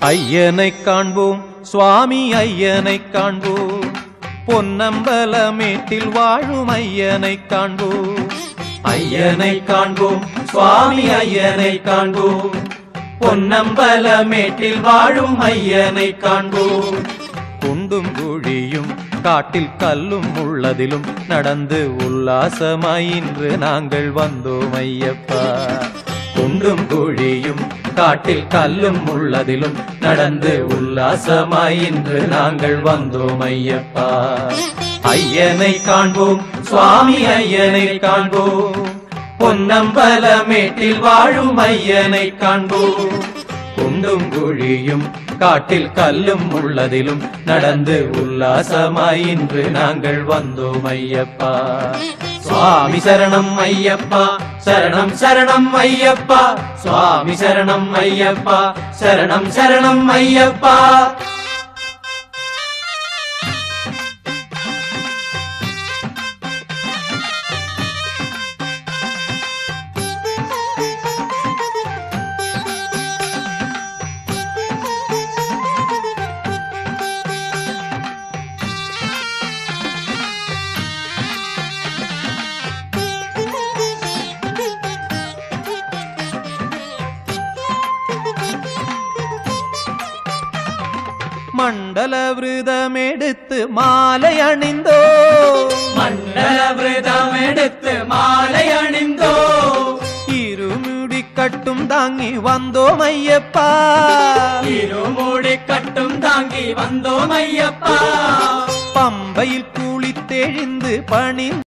ஐயனை காண்போம் சுவாமி ஐயனை காண்போம் பொன்னம்பலமேட்டில் வாழும் ஐயனை காண்போம் ஐயனை காண்போம் சுவாமி ஐயனை காண்போம் பொன்னம்பலமேட்டில் வாழும் ஐயனை காண்போம் குண்டும் குழியும் காட்டில் கல்லும் உள்ளதிலும் நடந்து உல்லாசமாய் இன்று நாங்கள் வந்தோம் ஐயப்பா குண்டும் குழியும் காட்டில் கல்லும் உள்ளதிலும் நடந்து உல்லாசமாய் இன்று நாங்கள் வந்தோம் ஐயப்பா ஐயனை காண்போம் சுவாமி ஐயனை காண்போம் பொன்னம்பலமேட்டில் வாழும் ஐயனை காண்போம் குண்டும் குழியும் காட்டில் கல்லும் உள்ளதிலும் நடந்து உல்லாசமாய் இன்று நாங்கள் வந்தோம் ஐயப்பா சுவாமி சரணம் ஐயப்பா சரணம் சரணம் ஐயப்பா சுவாமி சரணம் ஐயப்பா சரணம் சரணம் ஐயப்பா மண்டல விரதமெடுத்து மாலை அணிந்தோ மண்டல விரதம் எடுத்து மாலை அணிந்தோ இருமுடி கட்டும் தாங்கி வந்தோம் ஐயப்பா இருமுடி கட்டும் தாங்கி வந்தோம் ஐயப்பா பம்பையில் குளித்தெழிந்து பணி